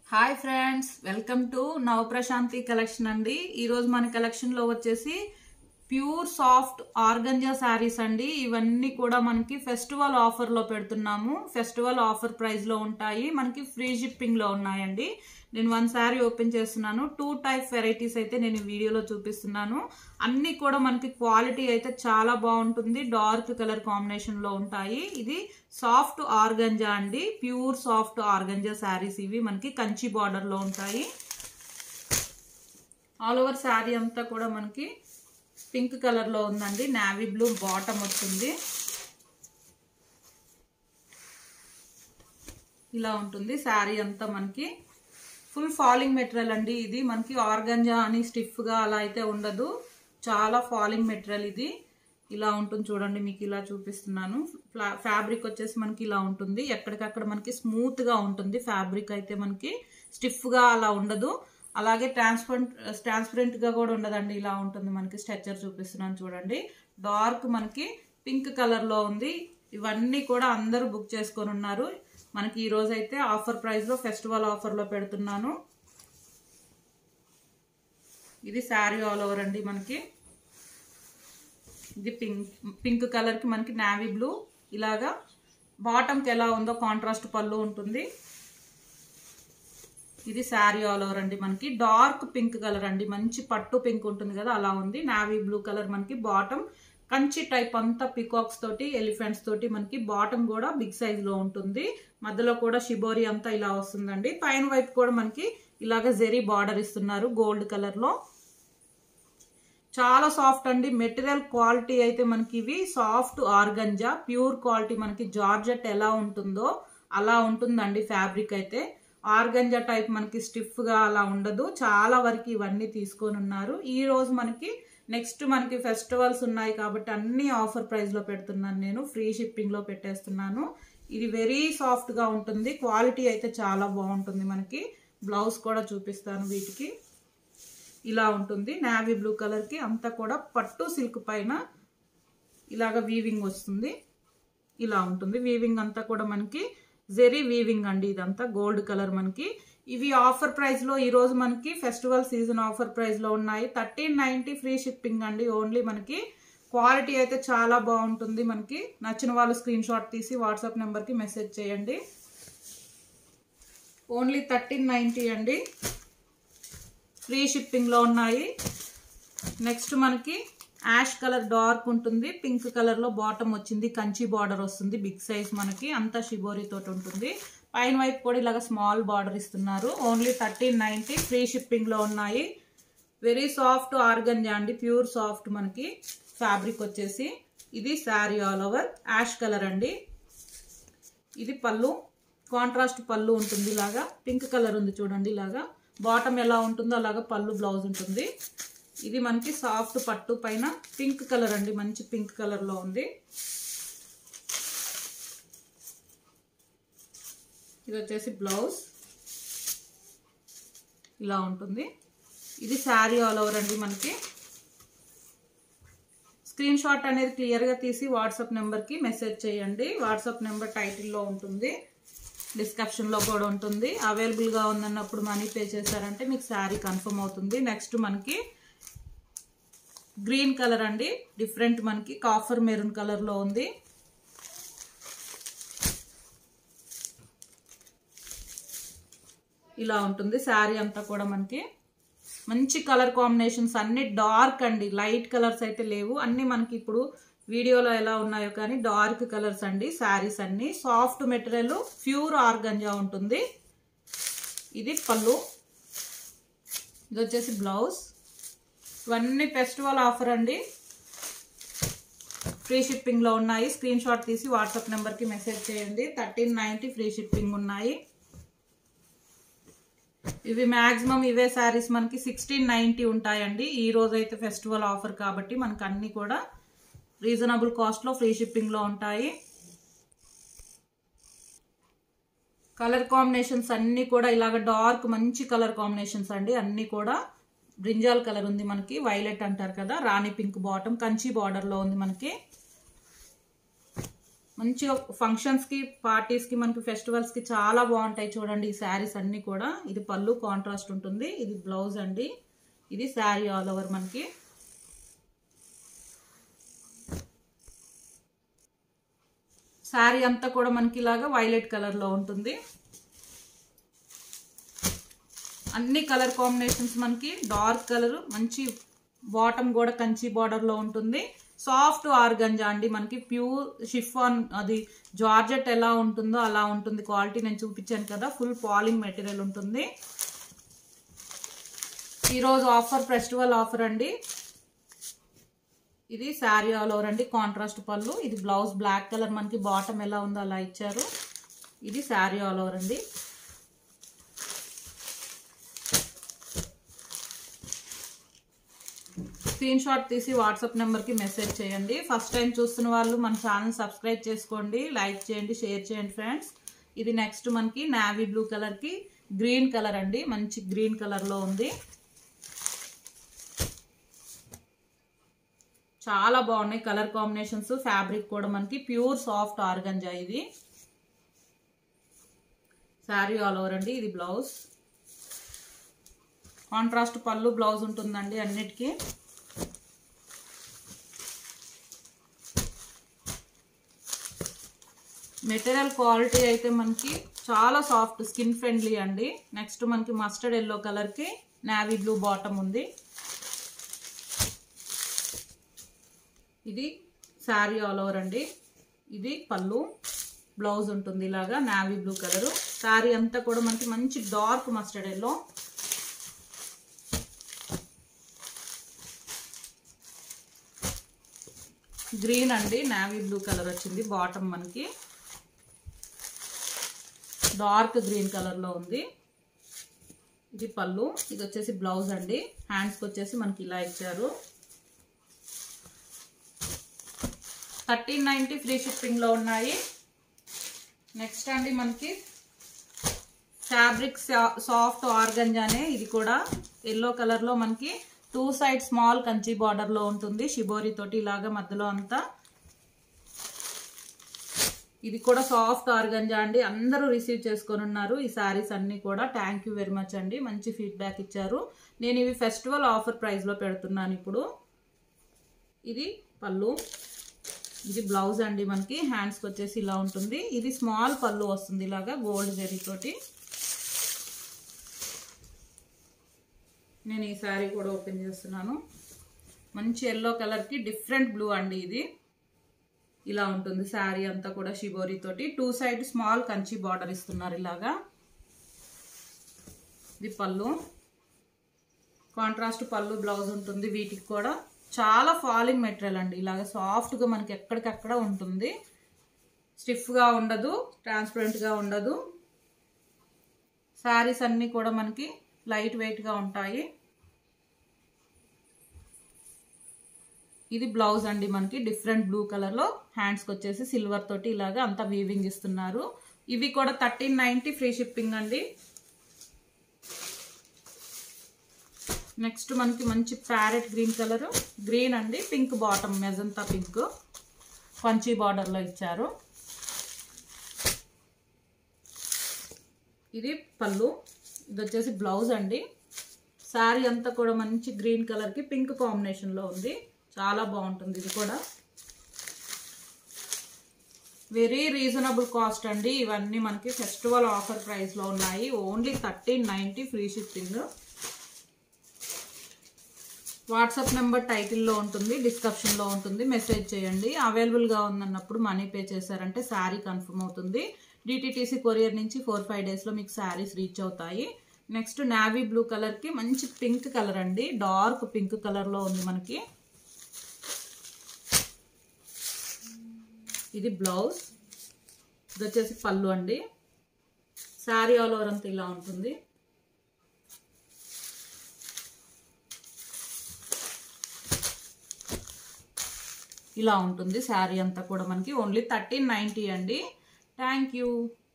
hi friends welcome to నవ Prashanti collection అండి ఈరోజు మన కలెక్షన్లో వచ్చేసి ప్యూర్ సాఫ్ట్ ఆర్గంజా శారీస్ అండి ఇవన్నీ కూడా మనకి ఫెస్టివల్ ఆఫర్లో పెడుతున్నాము ఫెస్టివల్ ఆఫర్ ప్రైస్లో ఉంటాయి మనకి ఫ్రీ షిప్పింగ్లో ఉన్నాయండి నేను వన్ శారీ ఓపెన్ చేస్తున్నాను టూ టైప్ వెరైటీస్ అయితే నేను ఈ వీడియోలో చూపిస్తున్నాను అన్నీ కూడా మనకి క్వాలిటీ అయితే చాలా బాగుంటుంది డార్క్ కలర్ కాంబినేషన్లో ఉంటాయి ఇది సాఫ్ట్ ఆర్గంజా అండి ప్యూర్ సాఫ్ట్ ఆర్గంజా శారీస్ ఇవి మనకి కంచి బార్డర్లో ఉంటాయి ఆల్ ఓవర్ శారీ అంతా కూడా మనకి పింక్ కలర్లో ఉందండి నావీ బ్లూ బాటమ్ వస్తుంది ఇలా ఉంటుంది శారీ అంతా మనకి ఫుల్ ఫాలింగ్ మెటీరియల్ అండి ఇది మనకి ఆర్గంజా అని స్టిఫ్గా అలా అయితే ఉండదు చాలా ఫాలింగ్ మెటీరియల్ ఇది ఇలా ఉంటుంది చూడండి మీకు ఇలా చూపిస్తున్నాను ఫ్యాబ్రిక్ వచ్చేసి మనకి ఇలా ఉంటుంది ఎక్కడికక్కడ మనకి స్మూత్గా ఉంటుంది ఫ్యాబ్రిక్ అయితే మనకి స్టిఫ్గా అలా ఉండదు అలాగే ట్రాన్స్పరెంట్ ట్రాన్స్పరెంట్గా కూడా ఉండదండి ఇలా ఉంటుంది మనకి స్ట్రక్చర్ చూపిస్తున్నాను చూడండి డార్క్ మనకి పింక్ కలర్లో ఉంది ఇవన్నీ కూడా అందరూ బుక్ చేసుకొని ఉన్నారు మనకి ఈ రోజు అయితే ఆఫర్ ప్రైస్లో ఫెస్టివల్ ఆఫర్లో పెడుతున్నాను ఇది శారీ ఆల్ ఓవర్ అండి మనకి ఇది పింక్ పింక్ కలర్కి మనకి నావీ బ్లూ ఇలాగా బాటమ్కి ఎలా ఉందో కాంట్రాస్ట్ పళ్ళు ఉంటుంది ఇది శారీ ఆల్ ఓవర్ అండి మనకి డార్క్ పింక్ కలర్ అండి మంచి పట్టు పింక్ ఉంటుంది కదా అలా ఉంది నావీ బ్లూ కలర్ మనకి బాటమ్ కంచి టైప్ అంతా పికాక్స్ తోటి ఎలిఫెంట్స్ తోటి మనకి బాటమ్ కూడా బిగ్ సైజ్ లో ఉంటుంది మధ్యలో కూడా షిబోరి అంతా ఇలా వస్తుందండి పైన వైపు కూడా మనకి ఇలాగ జెరీ బార్డర్ ఇస్తున్నారు గోల్డ్ కలర్ లో చాలా సాఫ్ట్ అండి మెటీరియల్ క్వాలిటీ అయితే మనకి ఇవి సాఫ్ట్ ఆర్గంజా ప్యూర్ క్వాలిటీ మనకి జార్జెట్ ఎలా ఉంటుందో అలా ఉంటుందండి ఫ్యాబ్రిక్ అయితే ఆర్గంజా టైప్ మనకి స్టిఫ్గా అలా ఉండదు చాలా వరకు ఇవన్నీ తీసుకొని ఉన్నారు ఈ రోజు మనకి నెక్స్ట్ మనకి ఫెస్టివల్స్ ఉన్నాయి కాబట్టి అన్ని ఆఫర్ ప్రైస్లో పెడుతున్నాను నేను ఫ్రీ షిప్పింగ్లో పెట్టేస్తున్నాను ఇది వెరీ సాఫ్ట్గా ఉంటుంది క్వాలిటీ అయితే చాలా బాగుంటుంది మనకి బ్లౌజ్ కూడా చూపిస్తాను వీటికి ఇలా ఉంటుంది నావీ బ్లూ కలర్కి అంతా కూడా పట్టు సిల్క్ పైన ఇలాగ వీవింగ్ వస్తుంది ఇలా ఉంటుంది వీవింగ్ అంతా కూడా మనకి జెరీ వీవింగ్ అండి ఇదంతా గోల్డ్ కలర్ మనకి ఇవి ఆఫర్ ప్రైస్లో ఈరోజు మనకి ఫెస్టివల్ సీజన్ ఆఫర్ ప్రైస్లో ఉన్నాయి థర్టీన్ నైంటీ ఫ్రీ షిప్పింగ్ అండి ఓన్లీ మనకి క్వాలిటీ అయితే చాలా బాగుంటుంది మనకి నచ్చిన వాళ్ళు స్క్రీన్ షాట్ తీసి వాట్సాప్ నెంబర్కి మెసేజ్ చేయండి ఓన్లీ థర్టీన్ నైంటీ అండి ఫ్రీ షిప్పింగ్లో ఉన్నాయి నెక్స్ట్ మనకి యాష్ కలర్ డార్క్ ఉంటుంది పింక్ కలర్లో బాటమ్ వచ్చింది కంచి బార్డర్ వస్తుంది బిగ్ సైజ్ మనకి అంతా షిబోరి తోటి ఉంటుంది పైన వైపు కూడా ఇలాగ స్మాల్ బార్డర్ ఇస్తున్నారు ఓన్లీ థర్టీన్ నైంటీ ఫ్రీ షిప్పింగ్లో ఉన్నాయి వెరీ సాఫ్ట్ ఆర్గంజా అండి ప్యూర్ సాఫ్ట్ మనకి ఫ్యాబ్రిక్ వచ్చేసి ఇది sari all over ash colour అండి ఇది పళ్ళు కాంట్రాస్ట్ పళ్ళు ఉంటుంది ఇలాగా పింక్ కలర్ ఉంది చూడండి ఇలాగా బాటమ్ ఎలా ఉంటుందో అలాగా పళ్ళు బ్లౌజ్ ఉంటుంది ఇది మనకి సాఫ్ట్ పట్టు పైన పింక్ కలర్ అండి మంచి పింక్ కలర్లో ఉంది ఇది వచ్చేసి బ్లౌజ్ ఇలా ఉంటుంది ఇది శారీ ఆల్ ఓవర్ అండి మనకి స్క్రీన్ షాట్ అనేది క్లియర్గా తీసి వాట్సాప్ నెంబర్కి మెసేజ్ చేయండి వాట్సాప్ నెంబర్ టైటిల్లో ఉంటుంది డిస్క్రిప్షన్లో కూడా ఉంటుంది అవైలబుల్గా ఉందన్నప్పుడు మనీ పే చేశారంటే మీకు శారీ కన్ఫర్మ్ అవుతుంది నెక్స్ట్ మనకి గ్రీన్ కలర్ అండి డిఫరెంట్ మనకి కాఫర్ మెరూన్ కలర్లో ఉంది ఇలా ఉంటుంది శారీ అంతా కూడా మనకి మంచి కలర్ కాంబినేషన్స్ అన్ని డార్క్ అండి లైట్ కలర్స్ అయితే లేవు అన్ని మనకి ఇప్పుడు వీడియోలో ఎలా ఉన్నాయో కానీ డార్క్ కలర్స్ అండి శారీస్ అన్ని సాఫ్ట్ మెటీరియల్ ప్యూర్ ఆర్గంజా ఉంటుంది ఇది పళ్ళు ఇది వచ్చేసి బ్లౌజ్ ఇవన్నీ ఫెస్టివల్ ఆఫర్ అండి ఫ్రీ షిప్పింగ్లో ఉన్నాయి స్క్రీన్ షాట్ తీసి వాట్సాప్ నెంబర్కి మెసేజ్ చేయండి థర్టీన్ నైంటీ ఫ్రీ షిప్పింగ్ ఉన్నాయి ఇవి మ్యాక్సిమం ఇవే శారీస్ మనకి సిక్స్టీన్ నైంటీ ఉంటాయండి ఈ రోజు అయితే ఫెస్టివల్ ఆఫర్ కాబట్టి మనకి అన్నీ కూడా రీజనబుల్ కాస్ట్లో ఫ్రీ షిప్పింగ్లో ఉంటాయి కలర్ కాంబినేషన్స్ అన్నీ కూడా ఇలాగ డార్క్ మంచి కలర్ కాంబినేషన్స్ అండి అన్నీ కూడా బ్రింజాల్ కలర్ ఉంది మనకి వైలెట్ అంటారు కదా రాణి పింక్ బాటమ్ కంచి బార్డర్లో ఉంది మనకి మంచిగా ఫంక్షన్స్కి పార్టీస్కి మనకి ఫెస్టివల్స్కి చాలా బాగుంటాయి చూడండి ఈ శారీస్ అన్నీ కూడా ఇది పళ్ళు కాంట్రాస్ట్ ఉంటుంది ఇది బ్లౌజ్ అండి ఇది శారీ ఆల్ ఓవర్ మనకి శారీ అంతా కూడా మనకి ఇలాగా వైలెట్ కలర్లో ఉంటుంది అన్ని కలర్ కాంబినేషన్స్ మనకి డార్క్ కలర్ మంచి బాటమ్ కూడా కంచి బార్డర్లో ఉంటుంది సాఫ్ట్ ఆర్గంజా అండి మనకి ప్యూర్ షిఫాన్ అది జార్జెట్ ఎలా ఉంటుందో అలా ఉంటుంది క్వాలిటీ నేను చూపించాను కదా ఫుల్ పాలింగ్ మెటీరియల్ ఉంటుంది ఈరోజు ఆఫర్ ఫెస్టివల్ ఆఫర్ అండి ఇది శారీ ఆల్ ఓవర్ అండి కాంట్రాస్ట్ పళ్ళు ఇది బ్లౌజ్ బ్లాక్ కలర్ మనకి బాటమ్ ఎలా ఉందో అలా ఇచ్చారు ఇది శారీ ఆల్ ఓవర్ అండి స్క్రీన్ షాట్ తీసి వాట్సాప్ నెంబర్కి మెసేజ్ చేయండి ఫస్ట్ టైం చూస్తున్న వాళ్ళు మన ఛానల్ సబ్స్క్రైబ్ చేసుకోండి లైక్ చేయండి షేర్ చేయండి ఫ్రెండ్స్ ఇది నెక్స్ట్ మనకి నావీ బ్లూ కలర్కి గ్రీన్ కలర్ అండి మంచి గ్రీన్ కలర్లో ఉంది చాలా బాగున్నాయి కలర్ కాంబినేషన్స్ ఫ్యాబ్రిక్ కూడా మనకి ప్యూర్ సాఫ్ట్ ఆర్గంజా ఇది శారీ ఆల్ ఓవర్ అండి ఇది బ్లౌజ్ కాంట్రాస్ట్ పళ్ళు బ్లౌజ్ ఉంటుందండి అన్నిటికీ మెటీరియల్ క్వాలిటీ అయితే మనకి చాలా సాఫ్ట్ స్కిన్ ఫ్రెండ్లీ అండి నెక్స్ట్ మనకి మస్టర్డ్ ఎల్లో కలర్కి నావీ బ్లూ బాటమ్ ఉంది ఇది శారీ ఆల్ ఓవర్ అండి ఇది పళ్ళు బ్లౌజ్ ఉంటుంది ఇలాగా నావీ బ్లూ కలర్ శారీ అంతా కూడా మనకి మంచి డార్క్ మస్టర్డ్ ఎల్లో గ్రీన్ అండి నావీ బ్లూ కలర్ వచ్చింది బాటమ్ మనకి డార్క్ గ్రీన్ కలర్లో ఉంది ఇది పళ్ళు ఇది వచ్చేసి బ్లౌజ్ అండి హ్యాండ్స్కి వచ్చేసి మనకి ఇలా ఇచ్చారు థర్టీన్ నైంటీ ఫ్రీ షిప్పింగ్లో ఉన్నాయి నెక్స్ట్ అండి మనకి ఫ్యాబ్రిక్ సాఫ్ట్ ఆర్గంజానే ఇది కూడా ఎల్లో కలర్లో మనకి టూ సైడ్ స్మాల్ కంచి బార్డర్లో ఉంటుంది షిబోరి తోటి ఇలాగా మధ్యలో అంతా ఇది కూడా సాఫ్ట్ ఆర్గంజా అండి అందరూ రిసీవ్ చేసుకొని ఉన్నారు ఈ శారీస్ అన్నీ కూడా థ్యాంక్ యూ వెరీ మచ్ అండి మంచి ఫీడ్బ్యాక్ ఇచ్చారు నేను ఇవి ఫెస్టివల్ ఆఫర్ ప్రైస్లో పెడుతున్నాను ఇప్పుడు ఇది పళ్ళు ఇది బ్లౌజ్ అండి మనకి హ్యాండ్స్కి వచ్చేసి ఇలా ఉంటుంది ఇది స్మాల్ పళ్ళు వస్తుంది ఇలాగా గోల్డ్ జెరీ తోటి నేను ఈ శారీ కూడా ఓపెన్ చేస్తున్నాను మంచి ఎల్లో కలర్కి డిఫరెంట్ బ్లూ అండి ఇది ఇలా ఉంటుంది శారీ అంతా కూడా షిబోరి తోటి two side small Kanchi border ఇస్తున్నారు ఇలాగా ఇది పళ్ళు కాంట్రాస్ట్ పళ్ళు బ్లౌజ్ ఉంటుంది వీటికి కూడా చాలా ఫాలింగ్ మెటీరియల్ అండి ఇలాగ సాఫ్ట్గా మనకి ఎక్కడికక్కడ ఉంటుంది స్టిఫ్గా ఉండదు ట్రాన్స్పరెంట్గా ఉండదు శారీస్ అన్నీ కూడా మనకి లైట్ వెయిట్గా ఉంటాయి ఇది బ్లౌజ్ అండి మనకి డిఫరెంట్ బ్లూ కలర్లో హ్యాండ్స్కి వచ్చేసి సిల్వర్ తోటి ఇలాగా అంతా వీవింగ్ ఇస్తున్నారు ఇవి కూడా థర్టీన్ నైంటీ ఫ్రీ షిప్పింగ్ అండి నెక్స్ట్ మనకి మంచి ప్యారెట్ గ్రీన్ కలర్ గ్రీన్ అండి పింక్ బాటమ్ మెజంతా పింక్ పంచీ బార్డర్లో ఇచ్చారు ఇది పళ్ళు ఇది వచ్చేసి బ్లౌజ్ అండి శారీ అంతా కూడా మంచి గ్రీన్ కలర్కి పింక్ కాంబినేషన్లో ఉంది చాలా బాగుంటుంది ఇది కూడా వెరీ రీజనబుల్ కాస్ట్ అండి ఇవన్నీ మనకి ఫెస్టివల్ ఆఫర్ ప్రైస్లో ఉన్నాయి only thirteen ninety free shipping WhatsApp number టైటిల్లో ఉంటుంది డిస్క్రిప్షన్లో ఉంటుంది మెసేజ్ చేయండి అవైలబుల్గా ఉందన్నప్పుడు మనీ పే చేశారంటే శారీ కన్ఫర్మ్ అవుతుంది డిటీటీసీ కొరియర్ నుంచి ఫోర్ ఫైవ్ డేస్లో మీకు శారీస్ రీచ్ అవుతాయి నెక్స్ట్ నావీ బ్లూ కలర్కి మంచి పింక్ కలర్ అండి డార్క్ పింక్ కలర్లో ఉంది మనకి ఇది బ్లౌజ్ ఇది వచ్చేసి పళ్ళు అండి శారీ ఆల్ ఓవర్ అంతా ఇలా ఉంటుంది ఇలా ఉంటుంది శారీ అంతా కూడా మనకి ఓన్లీ థర్టీన్ నైంటీ అండి థ్యాంక్ యూ